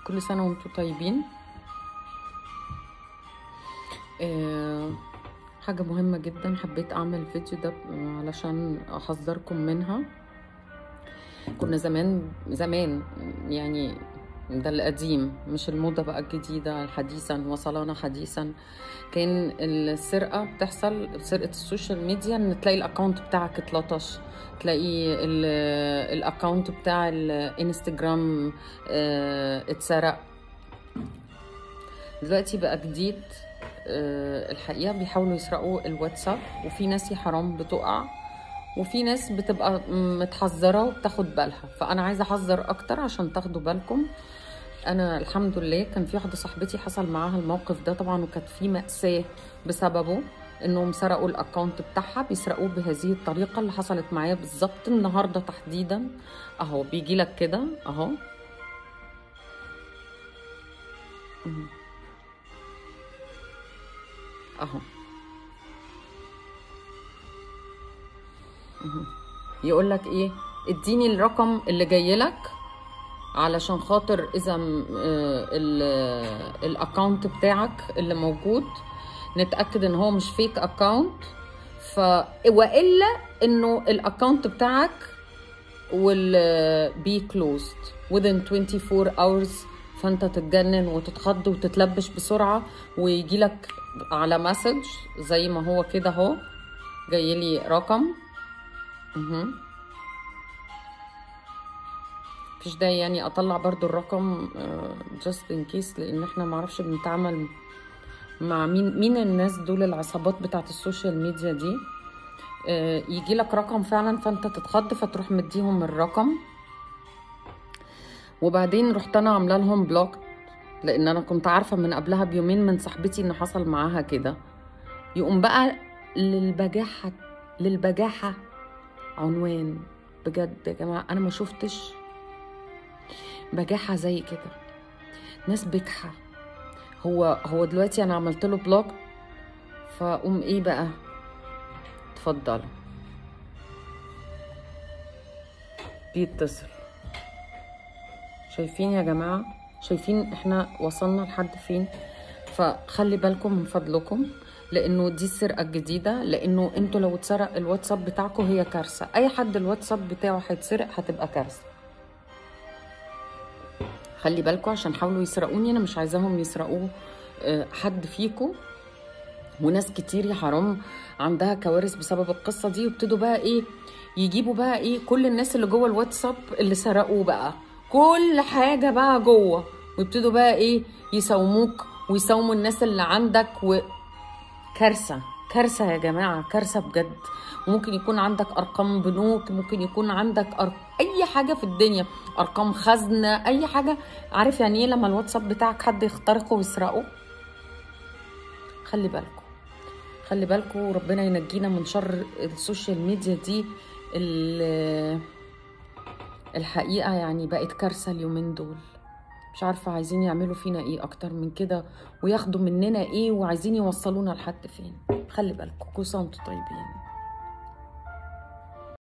كل سنة وانتم طيبين آه، حاجة مهمة جدا حبيت أعمل الفيديو ده علشان أحذركم منها كنا زمان زمان يعني ده القديم مش الموضة بقى الجديدة حديثا وصلنا حديثا كان السرقة بتحصل سرقة السوشيال ميديا ان تلاقي الاكونت بتاعك اتلطش تلاقي ال- الاكونت بتاع الانستجرام اه، اتسرق دلوقتي بقى جديد اه، الحقيقة بيحاولوا يسرقوا الواتساب وفي ناس يا حرام بتقع وفي ناس بتبقى متحذرة وبتاخد بالها فأنا عايزة أحذر أكتر عشان تاخدوا بالكم أنا الحمد لله كان في واحدة صاحبتي حصل معاها الموقف ده طبعا وكانت في مأساة بسببه انهم سرقوا الاكونت بتاعها بيسرقوه بهذه الطريقة اللي حصلت معايا بالظبط النهاردة تحديدا اهو بيجي لك كده اهو مهم. اهو يقول لك ايه اديني الرقم اللي جاي لك علشان خاطر اذا م- آه، ال- الاكونت بتاعك اللي موجود نتاكد ان هو مش فيك اكونت ف والا انه الاكونت بتاعك will be closed within 24 hours فانت تتجنن وتتخض وتتلبش بسرعه ويجي لك على مسج زي ما هو كده اهو جاي لي رقم مهم. مفيش داعي يعني اطلع برضو الرقم جاست ان كيس لان احنا معرفش بنتعامل مع مين مين الناس دول العصابات بتاعت السوشيال ميديا دي يجي لك رقم فعلا فانت تتخض فتروح مديهم الرقم وبعدين رحت انا عامله لهم بلوك لان انا كنت عارفه من قبلها بيومين من صاحبتي ان حصل معاها كده يقوم بقى للبجاحه للبجاحه عنوان بجد يا جماعه انا ما شفتش بجاحه زي كده ناس بجحه هو هو دلوقتي انا عملت له بلوك فقوم ايه بقى اتفضلوا بيتصل شايفين يا جماعة شايفين احنا وصلنا لحد فين فخلي بالكم من فضلكم لانه دي السرقة الجديدة لانه انتوا لو اتسرق الواتساب بتاعكم هي كارثة اي حد الواتساب بتاعه هيتسرق هتبقى كارثة خلي بالكم عشان حاولوا يسرقوني انا مش عايزاهم يسرقوا آه، حد فيكم وناس كتير يا حرام عندها كوارث بسبب القصه دي وابتدوا بقى ايه يجيبوا بقى ايه كل الناس اللي جوه الواتساب اللي سرقوه بقى كل حاجه بقى جوه ويبتدوا بقى ايه يساوموك ويساوموا الناس اللي عندك و كارثه كارثه يا جماعه كارثه بجد وممكن يكون عندك ارقام بنوك ممكن يكون عندك أر... اي حاجه في الدنيا ارقام خزنه اي حاجه عارف يعني ايه لما الواتساب بتاعك حد يخترقه ويسرقه خلي بالكم خلي بالكم وربنا ينجينا من شر السوشيال ميديا دي ال- الحقيقة يعني بقت كارثة اليومين دول مش عارفة عايزين يعملوا فينا ايه اكتر من كده وياخدوا مننا ايه وعايزين يوصلونا لحد فين خلي بالكم كل سنة وانتم طيبين